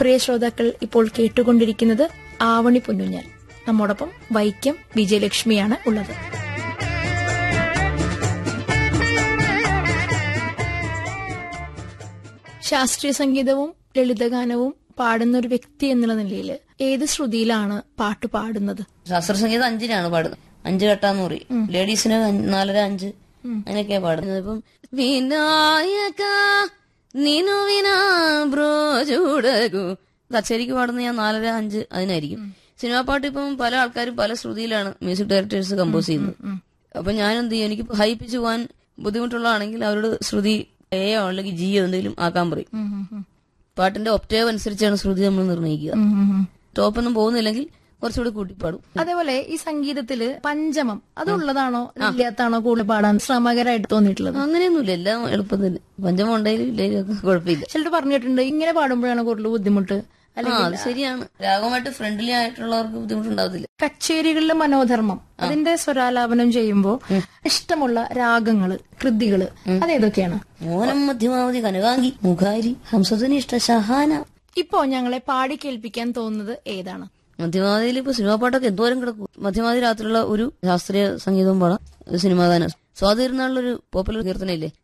പ്രിയ ശ്രോതാക്കൾ ഇപ്പോൾ കേട്ടുകൊണ്ടിരിക്കുന്നത് ആവണി പൊന്നുഞ്ഞാൽ നമ്മോടൊപ്പം വൈക്കം വിജയലക്ഷ്മിയാണ് ഉള്ളത് ശാസ്ത്രീയ സംഗീതവും ലളിതഗാനവും പാടുന്ന ഒരു വ്യക്തി എന്നുള്ള നിലയിൽ ഏത് ശ്രുതിയിലാണ് പാട്ട് പാടുന്നത് ശാസ്ത്ര സംഗീതം അഞ്ചിനാണ് പാടുന്നത് അഞ്ച് കെട്ടാന്ന് പറയും ലേഡീസിന് അഞ്ച്- നാലര അഞ്ച് അങ്ങനെയൊക്കെയാ പാടുന്നത് ഇപ്പം വിനായക നിനു വിനാ ബ്രോ ചൂടകു കച്ചേരിക്ക് പാടുന്ന ഞാൻ നാലര അഞ്ച് അതിനായിരിക്കും സിനിമാ പാട്ട് ഇപ്പം പല ആൾക്കാരും പല ശ്രുതിയിലാണ് മ്യൂസിക് ഡയറക്ടേഴ്സ് കമ്പോസ് ചെയ്യുന്നത് അപ്പൊ ഞാൻ എന്ത് ചെയ്യും എനിക്ക് ഹൈ പിച്ച് പോകാൻ ബുദ്ധിമുട്ടുള്ളതാണെങ്കിൽ അവരോട് ശ്രുതി എയോ അല്ലെങ്കിൽ ജിയോ എന്തെങ്കിലും ആക്കാൻ പറയും പാട്ടിന്റെ ഒപ്റ്റേവ് അനുസരിച്ചാണ് ശ്രുതി നമ്മൾ നിർണ്ണയിക്കുക ടോപ്പൊന്നും പോകുന്നില്ലെങ്കിൽ കുറച്ചുകൂടി കൂട്ടിപ്പാടും അതേപോലെ ഈ സംഗീതത്തില് പഞ്ചമം അതുള്ളതാണോ ഇല്ലാത്താണോ കൂടുതൽ പാടാൻ ശ്രമകരമായിട്ട് തോന്നിയിട്ടുള്ളത് അങ്ങനെയൊന്നുമില്ല എല്ലാം എളുപ്പം തന്നെ പഞ്ചമം ഉണ്ടെങ്കിലും ഇല്ലെങ്കിലും ഒക്കെ കുഴപ്പമില്ല ചിലർ പറഞ്ഞിട്ടുണ്ട് ഇങ്ങനെ പാടുമ്പോഴാണ് കൂടുതൽ ബുദ്ധിമുട്ട് ആ അല്ലെങ്കിൽ അത് ശരിയാണ് രാഗമായിട്ട് ഫ്രണ്ട്ലി ആയിട്ടുള്ളവർക്ക് ബുദ്ധിമുട്ടുണ്ടാവത്തില്ല കച്ചേരികളിലെ മനോധർമ്മം അതിന്റെ സ്വരാലാപനം ചെയ്യുമ്പോൾ ഇഷ്ടമുള്ള രാഗങ്ങള് കൃതികള് അതേതൊക്കെയാണ് മോനം മധ്യമാവധി കനകാങ്കി മുഖാരി ഹംസധനിഷ്ഠ ഷഹാന ഇപ്പോ ഞങ്ങളെ പാടി കേൾപ്പിക്കാൻ തോന്നുന്നത് ഏതാണ് മധ്യമാവധിയിൽ ഇപ്പൊ സിനിമാ പാട്ടൊക്കെ എന്തോരം കിടക്കും മധ്യമാവധി രാത്രിയുള്ള ഒരു ശാസ്ത്രീയ സംഗീതവും പാടാം ഒരു സിനിമാ ഗാനം സ്വാതിരുന്നാളിലൊരു പോപ്പുലർ കീർത്തനയില്ലേ